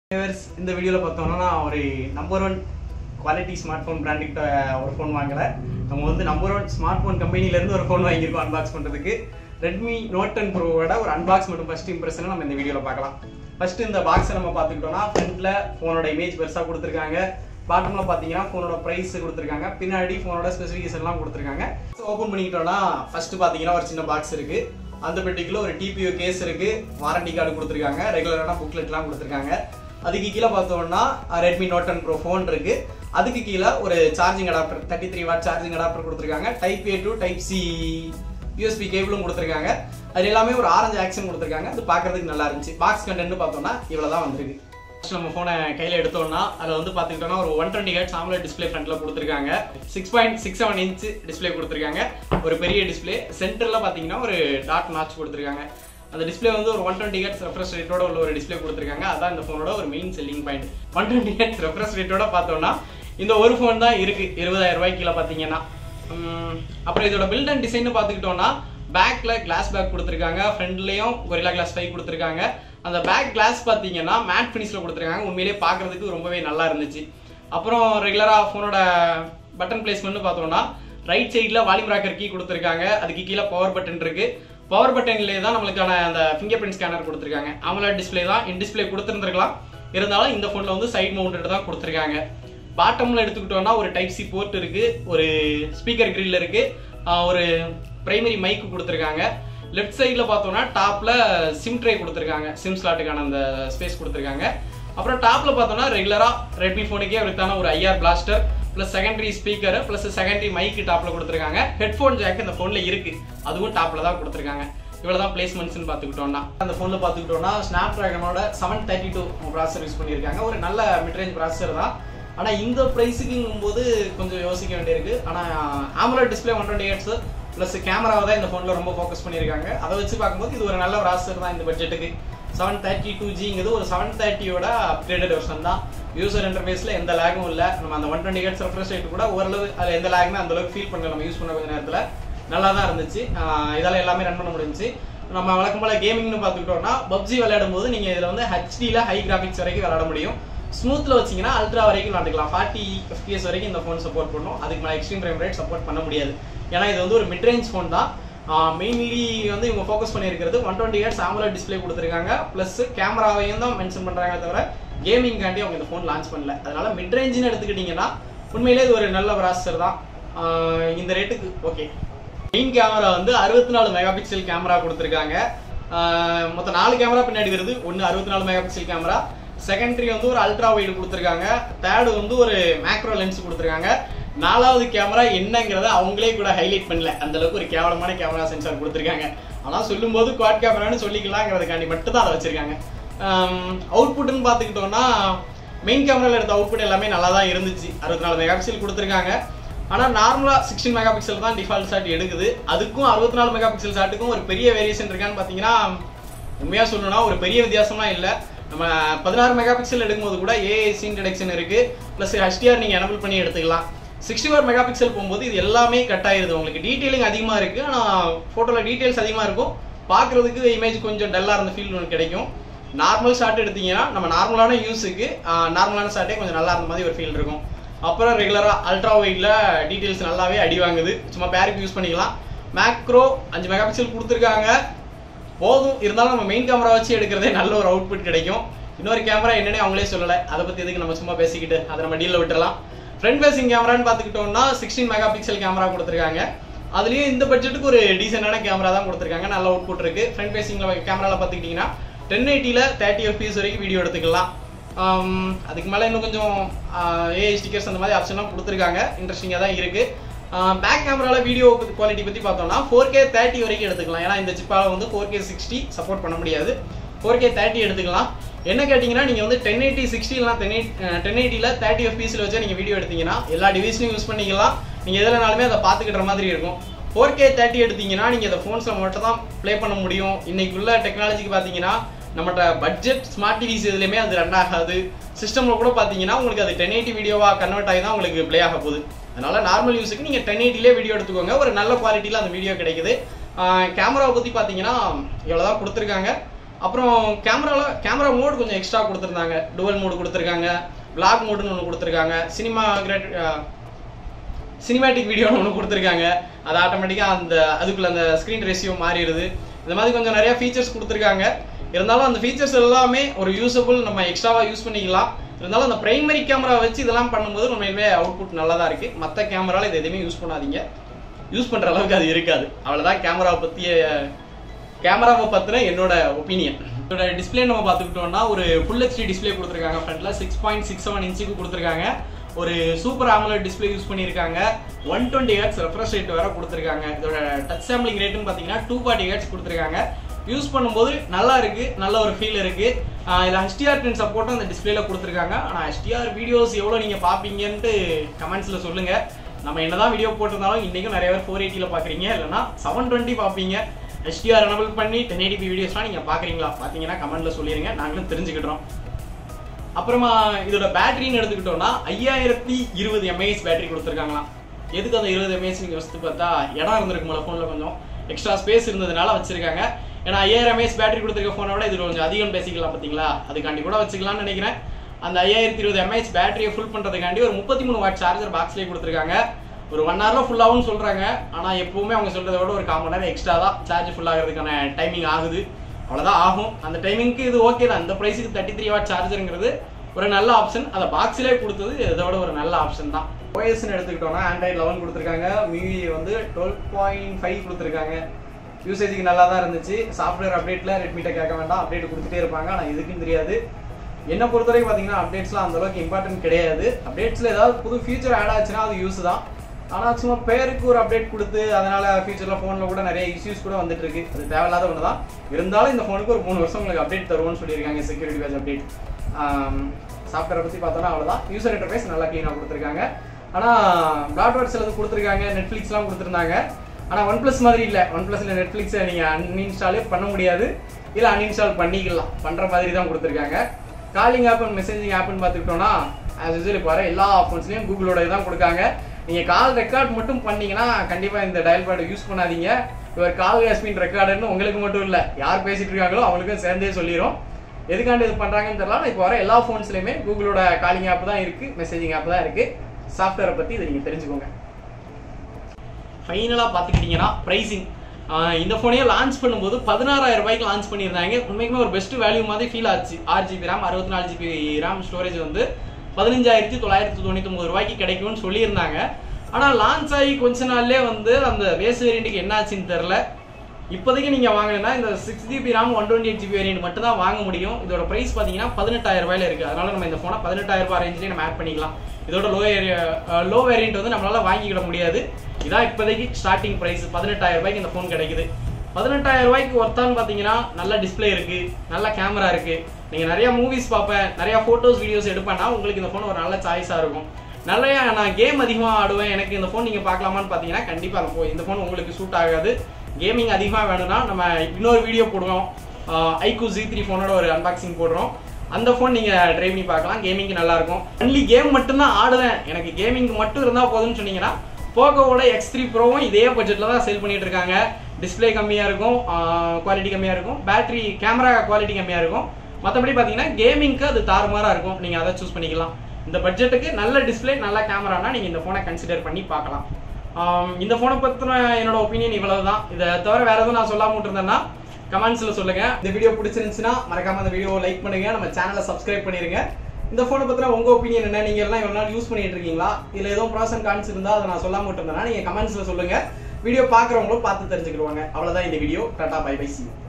viewers, இந்த வீடியோவில் பார்த்தோம்னா ஒரு number one quality smartphone பிராண்டிட்ட ஒரு ஃபோன் வாங்கல நம்ம வந்து நம்பர் ஒன் ஸ்மார்ட் ஃபோன் கம்பெனிலேருந்து ஒரு ஃபோன் வாங்கியிருக்கோம் அன்பாக்ஸ் பண்ணுறதுக்கு ரெட்மி நோட் டென் ப்ரோவோட ஒரு அன்பாக்ஸ் மற்றும் ஃபர்ஸ்ட் இம்ப்ரெஷனை நம்ம இந்த வீடியோவில் பார்க்கலாம் ஃபர்ஸ்ட் இந்த பாக்ஸை நம்ம பார்த்துக்கிட்டோம்னா ஃப்ரண்ட்ல ஃபோனோட இமேஜ் பெருசாக கொடுத்துருக்காங்க பாட்டம்ல பார்த்தீங்கன்னா ஃபோனோட ப்ரைஸ் கொடுத்துருக்காங்க பின்னாடி ஃபோனோட ஸ்பெசிஃபிகேஷன்லாம் கொடுத்துருக்காங்க ஓப்பன் பண்ணிக்கிட்டோம்னா ஃபர்ஸ்ட் பார்த்தீங்கன்னா ஒரு சின்ன பாக்ஸ் இருக்கு அந்த பெட்டிக்குள்ள ஒரு டிபிஓ கேஸ் இருக்கு வாரண்டி கார்டு கொடுத்துருக்காங்க ரெகுலரான புக்லெட்லாம் கொடுத்துருக்காங்க அதுக்கு கீழே பார்த்தோம்னா Redmi Note ten Pro phone இருக்கு அதுக்கு கீழே ஒரு charging adapter thirty three watt charging adapter கொடுத்துருக்காங்க type A to type C USB கேபிளும் கொடுத்துருக்காங்க அது எல்லாமே ஒரு ஆரஞ்சு ஆக்ஷன் கொடுத்துருக்காங்க அது பார்க்கறதுக்கு நல்லா இருந்துச்சு பாக்ஸ் கண்டென்ட் பார்த்தோம்னா இவ்வளோ தான் வந்திருக்கு First நம்ம ஃபோனை கையில் எடுத்தோம்னா அதில் வந்து பார்த்துக்கிட்டோம்னா ஒரு ஒன் டுவெண்ட்டி ஹெட் சாம்ல டிஸ்பிளே ஃப்ரண்ட்டில் கொடுத்துருக்காங்க six point six seven inch display கொடுத்துருக்காங்க ஒரு பெரிய டிஸ்பிளே சென்டரில் பார்த்தீங்கன்னா ஒரு டாட் நாச் கொடுத்துருக்காங்க அந்த டிஸ்பிளே வந்து ஒரு ஒன் டுவெண்ட்டி ஹெட்ஸ் ரெஃப்ரெஷ் ரேட்டோட உள்ள ஒரு டிஸ்பிளே கொடுத்துருக்காங்க அதான் இந்த ஃபோனோட ஒரு main selling point one twenty hertz refresh ரேட்டோட பார்த்தோம்னா இந்த ஒரு ஃபோன் தான் இருக்கு இருபதாயிரம் ரூபாய்க்கு கீழே பார்த்தீங்கன்னா உம், அப்புறம் இதோட பில்ட் அண்ட் டிசைன் பார்த்துக்கிட்டோம்னா பேக்ல கிளாஸ் பேக் கொடுத்துருக்காங்க ஃப்ரண்ட்லயும் கொரில்லா கிளாஸ் ஃபைவ் கொடுத்துருக்காங்க அந்த பேக் கிளாஸ் பார்த்தீங்கன்னா மேட் ஃபினிஷ்ல கொடுத்துருக்காங்க உண்மையிலேயே பார்க்கறதுக்கு ரொம்பவே நல்லா இருந்துச்சு அப்புறம் ரெகுலரா ஃபோனோட பட்டன் பிளேஸ்மெண்ட் பார்த்தோம்னா ரைட் சைடில் வால்யூம் ராக்கர் கீ கொடுத்துருக்காங்க அதுக்கு கீழே பவர் பட்டன் இருக்கு பவர் பட்டன்லேயே தான் நம்மளுக்கான அந்த ஃபிங்கர் பிரிண்ட் ஸ்கேனர் கொடுத்துருக்காங்க அவங்களோட டிஸ்பிளே தான் இன் டிஸ்பிளே கொடுத்துருந்துருக்கலாம் இருந்தாலும் இந்த ஃபோனில் வந்து சைட் மவுண்டட் தான் கொடுத்துருக்காங்க பாட்டம்ல எடுத்துக்கிட்டோம்னா ஒரு டைப் சி போர்ட் இருக்கு ஒரு ஸ்பீக்கர் கிரில் இருக்கு ஆஹ் ஒரு பிரைமரி மைக் கொடுத்துருக்காங்க லெஃப்ட் சைடில் பார்த்தோம்னா டாப்ல சிம் ட்ரே கொடுத்துருக்காங்க சிம் ஸ்லாட்டுக்கான அந்த ஸ்பேஸ் கொடுத்துருக்காங்க அப்புறம் டாப்ல பார்த்தோம்னா ரெகுலரா ரெட்மி ஃபோனுக்கே வித்தான ஒரு IR blaster plus secondary speaker plus secondary mic டாப்ல கொடுத்துருக்காங்க ஹெட்ஃபோன் ஜாக் இந்த ஃபோன்ல இருக்கு அதுவும் டாப்ல தான் கொடுத்துருக்காங்க இவ்வளவுதான் பிளேஸ்மெண்ட்ஸ்னு பார்த்துக்கிட்டோம்னா அந்த ஃபோனில் பார்த்துக்கிட்டோம்னா ஸ்னாப் ட்ராகனோட seven thirty two processor use பண்ணியிருக்காங்க ஒரு நல்ல மிட்ரேஞ்ச் ப்ராசர் தான் ஆனால் இந்த ப்ரைஸுக்குங்கும் போது கொஞ்சம் யோசிக்க வேண்டியிருக்கு ஆனால் AMOLED display one twenty hertz plus கேமராவை தான் இந்த ஃபோனில் ரொம்ப ஃபோக்கஸ் பண்ணியிருக்காங்க அதை வச்சு பார்க்கும்போது இது ஒரு நல்ல ப்ராசர் தான் இந்த பட்ஜெட்டுக்கு செவன் தேர்ட்டி டூ ஜிங்கிறது ஒரு செவன் தேர்ட்டியோட அப்கிரேடட் வெர்ஷன் தான் யூசர் இன்டர்ஃபேஸில் எந்த லேகும் இல்லை நம்ம அந்த one twenty hertz refresh rate கூட ஓரளவு அதில் எந்த லேகுமே அந்த அளவுக்கு ஃபீல் பண்ணல நம்ம யூஸ் பண்ண கொஞ்ச நேரத்தில் நல்லா தான் இருந்துச்சு ஆஹ் இதால எல்லாமே ரன் பண்ண முடிஞ்சுச்சு நம்ம வழக்கம் போல கேமிங்னு பார்த்துக்கிட்டோம்னா பப்ஜி விளையாடும் போது நீங்கள் இதில் வந்து ஹெச்டியில் ஹை கிராஃபிக்ஸ் வரைக்கும் விளையாட முடியும் ஸ்மூத்தில் வச்சீங்கன்னா அல்ட்ரா வரைக்கும் விளாண்டுக்கலாம் ஃபார்ட்டி எஃபிஎஸ் வரைக்கும் இந்த ஃபோன் சப்போர்ட் பண்ணும் அதுக்கு மேலே எக்ஸ்ட்ரீம் ஃப்ரேம் ரேட் சப்போர்ட் பண்ண முடியாது ஏன்னா இது வந்து ஒரு மிட்ரேஞ்ச் ஃபோன் தான் மெயின்லி வந்து இவங்க ஃபோக்கஸ் பண்ணியிருக்கிறது one twenty hertz AMOLED display கொடுத்துருக்காங்க ப்ளஸ் கேமராவையும் தான் மென்ஷன் பண்ணுறாங்க தவிர கேமிங்காண்டி அவங்க இந்த ஃபோன் லான்ச் பண்ணல அதனால மிட்ரேஞ்சுன்னு எடுத்துக்கிட்டிங்கன்னா உண்மையிலே இது ஒரு நல்ல ப்ராசஸர் தான் ஆஹ் இந்த ரேட்டுக்கு ஓகே மெயின் கேமரா வந்து அறுபத்தி நாலு மெகா பிக்சல் கேமரா கொடுத்துருக்காங்க ஆஹ் மொத்தம் நாலு கேமரா பின்னாடி வருது ஒன்று அறுபத்தி நாலு மெகா பிக்சல் கேமரா செகண்டரி வந்து ஒரு அல்ட்ரா வைடு கொடுத்துருக்காங்க தேர்டு வந்து ஒரு மேக்ரோ லென்ஸ் கொடுத்துருக்காங்க நாலாவது கேமரா என்னங்கிறத அவங்களே கூட ஹைலைட் பண்ணல அந்த அளவுக்கு ஒரு கேவலமான கேமரா சென்சார் கொடுத்துருக்காங்க ஆனால் சொல்லும்போது குவாட் கேமரான்னு சொல்லிக்கலாங்கிறதுக்காண்டி மட்டும் தான் அதை வச்சிருக்காங்க அவுட்புட்னு பார்த்துக்கிட்டோம்னா மெயின் கேமரால எடுத்த அவுட்புட் எல்லாமே நல்லா தான் இருந்துச்சு அறுபத்தி நாலு மெகா பிக்சல் கொடுத்துருக்காங்க ஆனால் நார்மலாக சிக்ஸ்டீன் மெகா பிக்சல் தான் டிஃபால்ட் ஷாட் எடுக்குது அதுக்கும் அறுபத்தி நாலு மெகா பிக்சல் ஷாட்டுக்கும் ஒரு பெரிய வேரியேஷன் இருக்கான்னு பார்த்தீங்கன்னா உண்மையாக சொல்லணும்னா ஒரு பெரிய வித்தியாசம்லாம் இல்லை நம்ம பதினாறு மெகா பிக்சல் எடுக்கும்போது கூட ஏஐ சீன் டிடெக்ஷன் இருக்கு ப்ளஸ் ஹெச்டிஆர் நீங்கள் எனபிள் பண்ணி எடுத்துக்கலாம் சிக்ஸ்டி ஃபோர் மெகா பிக்சல் போகும்போது இது எல்லாமே கட் ஆயிருது உங்களுக்கு டீட்டெயிலிங் அதிகமாக இருக்கு ஆனால் ஃபோட்டோவில் டீட்டெயில்ஸ் அதிகமாக இருக்கும் பார்க்குறதுக்கு இமேஜ் கொஞ்சம் டல்லாக இருந்த ஃபீல் உங்களுக்கு கிடைக்கும் நார்மல் ஷாட் எடுத்தீங்கன்னா நம்ம நார்மலான யூஸுக்கு நார்மலான ஷாட்டே கொஞ்சம் நல்லா இருந்த மாதிரி ஒரு ஃபீல் இருக்கும் அப்புறம் ரெகுலராக அல்ட்ரா வைடில் டீட்டெயில்ஸ் நல்லாவே அடி வாங்குது சும்மா பேருக்கு யூஸ் பண்ணிக்கலாம் மேக்ரோ அஞ்சு மெகா பிக்சல் கொடுத்துருக்காங்க போதும் இருந்தாலும் நம்ம மெயின் கேமரா வச்சு எடுக்கிறதே நல்ல ஒரு அவுட்புட் கிடைக்கும் இன்னொரு கேமரா என்னன்னே அவங்களே சொல்லலை அதை பற்றி எதுக்கு நம்ம சும்மா பேசிக்கிட்டு அதை நம்ம டீலில் விட்டுறலாம் ஃப்ரண்ட் ஃபேசிங் கேமரான்னு பார்த்துக்கிட்டோம்னா சிக்ஸ்டீன் மெகா பிக்சல் கேமரா கொடுத்துருக்காங்க அதுலேயும் இந்த பட்ஜெட்டுக்கு ஒரு டீசெண்டான கேமரா தான் கொடுத்துருக்காங்க நல்ல அவுட்புட் இருக்கு ஃப்ரண்ட் ஃபேசிங்கில் கேமராவில் பார்த்துக்கிட்டிங்கன்னா டென் எயிட்டியில் தேர்ட்டி எஃபிஎஸ் வரைக்கும் வீடியோ எடுத்துக்கலாம் ஆம், அதுக்கு மேலே இன்னும் கொஞ்சம் ஏஐ ஸ்டிக்கர்ஸ் அந்த மாதிரி ஆப்ஷன்லாம் கொடுத்துருக்காங்க இன்ட்ரெஸ்டிங்காக தான் இருக்கு பேக் கேமரால வீடியோ குவாலிட்டி பற்றி பார்த்தோம்னா ஃபோர் கே தேர்ட்டி வரைக்கும் எடுத்துக்கலாம் ஏன்னா இந்த சிப்பால வந்து ஃபோர் கே சிக்ஸ்டி சப்போர்ட் பண்ண முடியாது ஃபோர் கே தேர்ட்டி எடுத்துக்கலாம் என்ன கேட்டிங்கன்னா நீங்கள் வந்து டென் எயிட்டி சிக்ஸ்டிலாம் டென் எயிட் டென் எயிட்டியில் தேர்ட்டி எஃபிஎஸ்ல வச்சு நீங்கள் வீடியோ எடுத்தீங்கன்னா எல்லா டிவைஸ்லையும் யூஸ் பண்ணிக்கலாம் நீங்கள் எதுலனாலுமே அதை பார்த்துக்கிற மாதிரி இருக்கும் ஃபோர் கே தேர்ட்டி எடுத்தீங்கன்னா நீங்கள் இந்த ஃபோன்ஸில் மட்டும் தான் ப்ளே பண்ண முடியும் இன்னைக்கு உள்ள டெக்னாலஜிக்கு பார்த்தீங்கன்னா நம்மகிட்ட பட்ஜெட் ஸ்மார்ட் டிவிஸ் எதுலையுமே அது ரன் ஆகாது சிஸ்டமில் கூட பார்த்தீங்கன்னா உங்களுக்கு அது டென் எயிட்டி வீடியோவாக கன்வெர்ட் ஆகி தான் உங்களுக்கு ப்ளே ஆக போகுது அதனால நார்மல் யூஸுக்கு நீங்கள் டென் எயிட்டிலே வீடியோ எடுத்துக்கோங்க ஒரு நல்ல குவாலிட்டியில் அந்த வீடியோ கிடைக்குது கேமராவை பற்றி பார்த்தீங்கன்னா இவ்வளோ தான் கொடுத்துருக்காங்க அப்புறம் கேமராவில் கேமரா மோடு கொஞ்சம் எக்ஸ்ட்ரா கொடுத்துருந்தாங்க டுவல் மோடு கொடுத்துருக்காங்க vlog மோடுன்னு ஒன்று கொடுத்துருக்காங்க சினிமா சினிமேட்டிக் வீடியோன்னு ஒன்று கொடுத்துருக்காங்க அது ஆட்டோமேட்டிக்காக அந்த அதுக்குள்ள அந்த ஸ்க்ரீன் ரேஷியோ மாறிடுது இந்த மாதிரி கொஞ்சம் நிறைய ஃபீச்சர்ஸ் கொடுத்துருக்காங்க இருந்தாலும் அந்த ஃபீச்சர்ஸ் எல்லாமே ஒரு யூஸபிள் நம்ம எக்ஸ்ட்ராவாக யூஸ் பண்ணிக்கலாம் இருந்தாலும் அந்த பிரைமரி கேமரா வச்சு இதெல்லாம் பண்ணும்போது உண்மையிலுமே அவுட்புட் நல்லா தான் இருக்குது மற்ற கேமராவில் இது எதுவுமே யூஸ் பண்ணாதீங்க யூஸ் பண்ணுற அளவுக்கு அது இருக்காது அவ்வளோதான் கேமராவை பற்றிய கேமராவை பற்றின என்னோட ஒப்பீனியன் இதோட டிஸ்பிளே நம்ம பார்த்துக்கிட்டோம்னா ஒரு ஃபுல் ஹெச்டி டிஸ்பிளே கொடுத்துருக்காங்க ஃப்ரண்ட்ல சிக்ஸ் பாயிண்ட் சிக்ஸ் செவன் இன்ச்சுக்கு கொடுத்துருக்காங்க ஒரு சூப்பர் AMOLED டிஸ்பிளே யூஸ் பண்ணியிருக்காங்க one twenty hertz refresh rate வேற கொடுத்துருக்காங்க இதோட டச் சாம்பிளிங் ரேட்டுன்னு பார்த்தீங்கன்னா டூ ஃபார்ட்டி ஹெட்ஸ் கொடுத்துருக்காங்க யூஸ் பண்ணும்போது நல்லா இருக்கு நல்ல ஒரு ஃபீல் இருக்கு ஆஹ் இதுல HDR டென் சப்போர்ட்டும் அந்த டிஸ்பிளேல கொடுத்துருக்காங்க ஆனால் HDR வீடியோஸ் எவ்வளோ நீங்க பார்ப்பீங்கன்ட்டு கமெண்ட்ஸ்ல சொல்லுங்க நம்ம என்னதான் வீடியோ போட்டிருந்தாலும் இன்னைக்கும் நிறைய பேர் ஃபோர் எயிட்டியில் பார்க்குறீங்க இல்லைனா செவன் டுவெண்ட்டி பார்ப்பீங்க HDR எனபிள் பண்ணி டென் எயிட்டி வீடியோஸ்லாம் நீங்கள் பார்க்குறீங்களா பார்த்தீங்கன்னா கமெண்ட்ல சொல்லிடுங்க நாங்களும் தெரிஞ்சுக்கிட்டோம் அப்புறமா இதோட பேட்டரின்னு எடுத்துக்கிட்டோம்னா ஐயாயிரத்தி இருபது எம்ஏஹெச் பேட்டரி கொடுத்துருக்காங்களாம் எதுக்கு அந்த இருபது எம்ஏஹெச் நீங்கள் வச்சு பார்த்தா இடம் இருந்திருக்கும்ல ஃபோனில் கொஞ்சம் எக்ஸ்ட்ரா ஸ்பேஸ் இருந்ததுனால வச்சிருக்காங்க ஏன்னா ஐயாயிரம் எம்ஏஹெச் பேட்டரி கொடுத்துருக்க ஃபோனை விட இது கொஞ்சம் அதிகம் பேசிக்கலாம் பார்த்தீங்களா அதுக்காண்டி கூட வச்சுக்கலாம்னு நினைக்கிறேன் அந்த ஐயாயிரத்தி இருபது எம்ஏஹெச் பேட்டரியை ஃபுல் பண்ணுறதுக்காண்டி ஒரு முப்பத்தி மூணு வாட் சார்ஜர் பாக்ஸ்லேயே கொடுத்துருக்காங்க ஒரு ஒன் ஹவர்ல ஃபுல் ஆகும்னு சொல்றாங்க ஆனா எப்பவுமே அவங்க சொல்றதை விட ஒரு கால் மணி நேரம் எக்ஸ்ட்ரா தான் சார்ஜ் ஃபுல் ஆகிறதுக்கான டைமிங் ஆகுது அவ்வளவுதான் ஆகும் அந்த டைமிங்க்கு இது ஓகே தான் அந்த ப்ரைஸுக்கு தேர்ட்டி த்ரீ வாட் சார்ஜருங்கிறது ஒரு நல்ல ஆப்ஷன் அதை பாக்ஸ்லேயே கொடுத்தது இதோட ஒரு நல்ல ஆப்ஷன் தான் ஓஎஸ்ன்னு எடுத்துக்கிட்டோம்னா ஆண்ட்ராய்ட் லெவன் கொடுத்துருக்காங்க மிவி வந்து டுவெல் பாயிண்ட் ஃபைவ் கொடுத்துருக்காங்க யூசேஜுக்கு நல்லா தான் இருந்துச்சு சாஃப்ட்வேர் அப்டேட்ல ரெட்மிட்ட கேட்க வேண்டாம் அப்டேட் கொடுத்துட்டே இருப்பாங்க ஆனால் இதுக்கும் தெரியாது என்னை பொறுத்தவரைக்கும் பார்த்தீங்கன்னா அப்டேட்ஸ்லாம் அந்த அளவுக்கு இம்பார்ட்டன்ட் கிடையாது அப்டேட்ஸ்ல ஏதாவது புது ஃபியூச்சர் ஆட் ஆச்சுன்னா அது யூஸ் தான் ஆனால் சும்மா பேருக்கு ஒரு அப்டேட் கொடுத்து அதனால ஃபியூச்சரில் ஃபோனில் கூட நிறைய இஷ்யூஸ் கூட வந்துட்டு இருக்கு அது தேவையில்லாத ஒன்று தான் இருந்தாலும் இந்த ஃபோனுக்கு ஒரு மூணு வருஷம் உங்களுக்கு அப்டேட் தருவோம்னு சொல்லியிருக்காங்க செக்யூரிட்டி பேஜ் அப்டேட் சாஃப்ட்வேரை பற்றி பார்த்தோன்னா அவ்வளோதான் யூசர் இன்டர்ஃபேஸ் நல்லா க்ளீனாக கொடுத்துருக்காங்க ஆனால் பிளாட்வேர்ட் சிலது கொடுத்துருக்காங்க நெட்ஃப்ளிக்ஸ்லாம் கொடுத்துருந்தாங்க ஆனால் ஒன் ப்ளஸ் மாதிரி இல்லை ஒன் ப்ளஸில் நெட்ஃப்ளிக்ஸை நீங்கள் அன்இன்ஸ்டாலே பண்ண முடியாது இல்லை அன்இன்ஸ்டால் பண்ணிக்கலாம் பண்ணுற மாதிரி தான் கொடுத்துருக்காங்க காலிங் ஆப் அண்ட் மெசேஜிங் ஆப்னு பார்த்துக்கிட்டோம்னா ஆஸ் யூஸ்வல் இப்போ வர எல்லா ஆப்ஷன்ஸ்லையும் கூகுளோட தான் கொடுக்காங்க நீங்கள் கால் ரெக்கார்ட் மட்டும் பண்ணீங்கன்னா கண்டிப்பாக இந்த டயல் பேட் யூஸ் பண்ணாதீங்க இவர் கால் ஹஸ்பின் ரெக்கார்டுன்னு உங்களுக்கு மட்டும் இல்லை யார் பேசிட்டு இருக்காங்களோ அவங்களுக்கும் சேர்ந்தே சொல்லிடும் எதுக்காண்டி இது பண்ணுறாங்கன்னு தெரியல ஆனா இப்போ வர எல்லா ஃபோன்ஸ்லையுமே கூகுளோட காலிங் ஆப் தான் இருக்குது மெசேஜிங் ஆப் தான் இருக்குது சாஃப்ட்வேரை பற்றி இதை நீங்கள் தெரிஞ்சுக்கோங்க ஃபைனலாக பார்த்துக்கிட்டிங்கன்னா ப்ரைஸிங் இந்த ஃபோனையே லான்ச் பண்ணும்போது பதினாறாயிரம் ரூபாய்க்கு லான்ச் பண்ணியிருந்தாங்க உண்மைக்குமே ஒரு பெஸ்ட் வேல்யூ மாதிரி ஃபீல் ஆச்சு ஆறு ஜிபி ரேம் அறுபத்தி நாலு ஜிபி ரேம் ஸ்டோரேஜ் வந்து பதினஞ்சாயிரத்தி தொள்ளாயிரத்தி தொண்ணூற்றி ஒன்பது ரூபாய்க்கு கிடைக்கும்னு சொல்லியிருந்தாங்க ஆனால் லான்ச் ஆகி கொஞ்ச நாள்லயே வந்து அந்த பேஸ் வேரியண்ட்டுக்கு என்ன ஆச்சுன்னு தெரில இப்போதைக்கு நீங்கள் வாங்கினா இந்த six GB RAM one twenty eight GB variant மட்டும் தான் வாங்க முடியும் இதோட ப்ரைஸ் பார்த்தீங்கன்னா பதினெட்டாயிரம் ரூபாயில இருக்குது அதனால நம்ம இந்த ஃபோனை பதினெட்டாயிரம் ரூபாய் ரேஞ்சிலே நம்ம ஆட் பண்ணிக்கலாம் இதோட லோ லோ வேரியன்ட் வந்து நம்மளால வாங்கிக்கிட முடியாது இதான் இப்போதைக்கு ஸ்டார்டிங் ப்ரைஸ் பதினெட்டாயிரம் ரூபாய்க்கு இந்த ஃபோன் கிடைக்குது பதினெட்டாயிரம் ரூபாய்க்கு ஒர்த்தான்னு பார்த்தீங்கன்னா நல்ல டிஸ்ப்ளே இருக்கு நல்ல கேமரா இருக்கு நீங்க நிறைய மூவிஸ் பார்ப்பேன் நிறைய ஃபோட்டோஸ் வீடியோஸ் எடுப்பேன்னா உங்களுக்கு இந்த ஃபோன் ஒரு நல்ல சாய்ஸா இருக்கும் நிறைய நான் கேம் அதிகமாக ஆடுவேன் எனக்கு இந்த ஃபோன் நீங்கள் பார்க்கலாமான்னு பார்த்தீங்கன்னா கண்டிப்பாக அந்த phone- இந்த ஃபோன் உங்களுக்கு சூட் ஆகாது கேமிங் அதிகமாக வேணும்னா நம்ம இன்னொரு வீடியோ போடுவோம் ஐக்கூ ஜி த்ரீ ஃபோனோட ஒரு அன்பாக்சிங் போடுறோம் அந்த ஃபோன் நீங்கள் ட்ரை பண்ணி பார்க்கலாம் கேமிங்க்கு நல்லா இருக்கும் ஒன்லி கேம் மட்டும்தான் ஆடுவேன் எனக்கு கேமிங் மட்டும் இருந்தால் போதும்னு சொன்னீங்கன்னா போகோவோட எக்ஸ் த்ரீ ப்ரோவும் இதே பட்ஜெட்டில் தான் சேல் பண்ணிட்டு இருக்காங்க டிஸ்ப்ளே கம்மியாக இருக்கும் குவாலிட்டி கம்மியாக இருக்கும் பேட்டரி கேமரா குவாலிட்டி கம்மியாக இருக்கும் மற்றபடி பார்த்தீங்கன்னா கேமிங்க்கு அது தாறுமாறாக இருக்கும் நீங்கள் அதை சூஸ் பண்ணிக்கலாம் இந்த பட்ஜெட்டுக்கு நல்ல டிஸ்ப்ளே நல்ல கேமரானா நீங்கள் இந்த ஃபோனை கன்சிடர் பண்ணி பார்க்கலாம் ஆம், இந்த ஃபோனை பற்றின என்னோட ஒப்பீனியன் இவ்வளவு தான் இதை தவிர வேற எதுவும் நான் சொல்லாம விட்டுருந்தேன்னா கமெண்ட்ஸ்ல சொல்லுங்க இந்த வீடியோ பிடிச்சிருந்துச்சுன்னா மறக்காம இந்த வீடியோவை லைக் பண்ணுங்க நம்ம சேனலை சப்ஸ்கிரைப் பண்ணிருங்க இந்த ஃபோனை பத்தின உங்க ஒப்பீனியன் என்ன நீங்க எல்லாம் இவ்வளவு நாள் யூஸ் பண்ணிட்டு இருக்கீங்களா இல்ல ஏதோ ப்ராஸ் அண்ட் கான்ஸ் இருந்தா அதை நான் சொல்லாம விட்டுருந்தேன்னா நீங்க கமெண்ட்ஸ்ல சொல்லுங்க வீடியோ பாக்குறவங்களும் பார்த்து தெரிஞ்சுக்கிடுவாங்க அவ்வளவுதான் இந்த video tata bye bye C